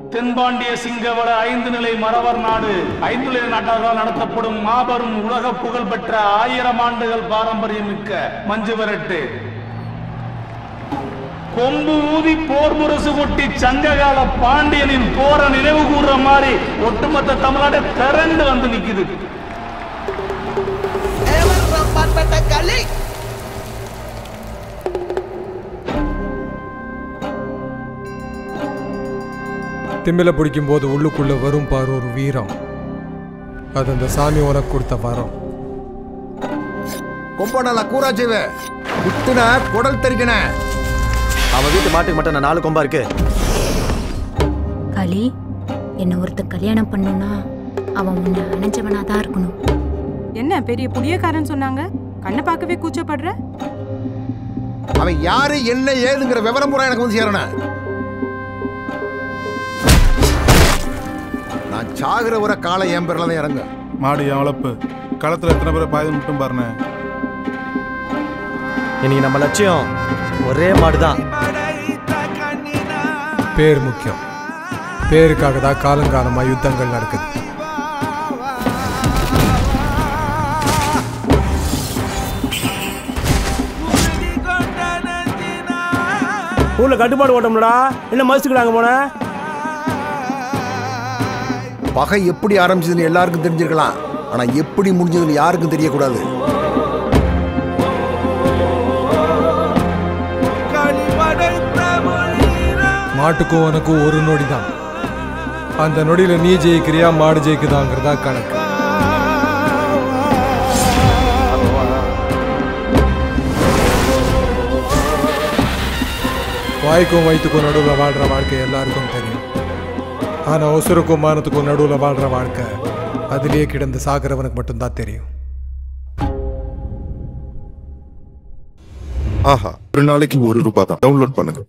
தென்பாண்டிய சிங்கவள ஐந்து நிலை மறவர் நாடு ஐந்து நிலை நாட்டார்களால் நடத்தப்படும் மாபெரும் உலக புகழ்பெற்ற ஆயிரம் ஆண்டுகள் பாரம்பரியம் மிக்க மஞ்சு விரட்டு கொம்பு ஊதி போர் முரசு கொட்டி சங்ககால பாண்டியனின் போரை நினைவு கூறுற மாதிரி ஒட்டுமொத்த தமிழ்நாடு திரண்டு வந்து நிக்குது திமில பிடிக்கும் போது உள்ளுக்குள்ள வரும் பாரு ஒரு வீரம் அது அந்த சாமி உனக்கு கொடுத்த வரம் கொம்பனால கூறாச்சிவ குத்துன குடல் தெரிக்கன அவன் வீட்டு மாட்டுக்கு மட்டும் நான் நாலு கொம்பா இருக்கு களி என்னை ஒருத்தர் கல்யாணம் பண்ணுனா அவன் உன்னை அணைஞ்சவனா தான் இருக்கணும் என்ன பெரிய புளியக்காரன் சொன்னாங்க கண்ணை பார்க்கவே கூச்சப்படுற அவன் யாரு என்ன ஏதுங்கிற விவரம் பூரா எனக்கு வந்து சேரணும் நான் சாகுற ஒரு காலை என் பேர்ல தான் இறங்க மாடு என் வளர்ப்பு களத்தில் எத்தனை பேரை பாயுது மட்டும் பாருண்ணே இன்னைக்கு நம்ம லட்சியம் ஒரே மாடு தான் பேர் முக்கியம் பேருக்காக தான் காலங்காலமா யுத்தங்கள் நடக்குது ஊர்ல கட்டுப்பாடு ஓட்டம்லடா என்ன மதிச்சுக்கிறாங்க போன பகை எப்படி ஆரம்பிச்சதுன்னு எல்லாருக்கும் தெரிஞ்சிருக்கலாம் ஆனா எப்படி முடிஞ்சதுன்னு யாருக்கும் தெரியக்கூடாது மாட்டுக்கும் உனக்கும் ஒரு நொடி தான் அந்த நொடியில நீ ஜெயிக்கிறியா மாடு ஜெயிக்குதாங்கிறதா கணக்கு வாய்க்கும் வயிற்றுக்கும் நடுவில் வாழ்ற வாழ்க்கை எல்லாருக்கும் தெரியும் ஆனா ஒசுருக்கும் மானத்துக்கும் நடுவில் வாழ்ற வாழ்க்கை அதிலேயே கிடந்து சாகிறவனுக்கு மட்டும்தான் தெரியும் ஆஹா ஒரு நாளைக்கு ஒரு ரூபாய் தான் டவுன்லோட் பண்ணுங்க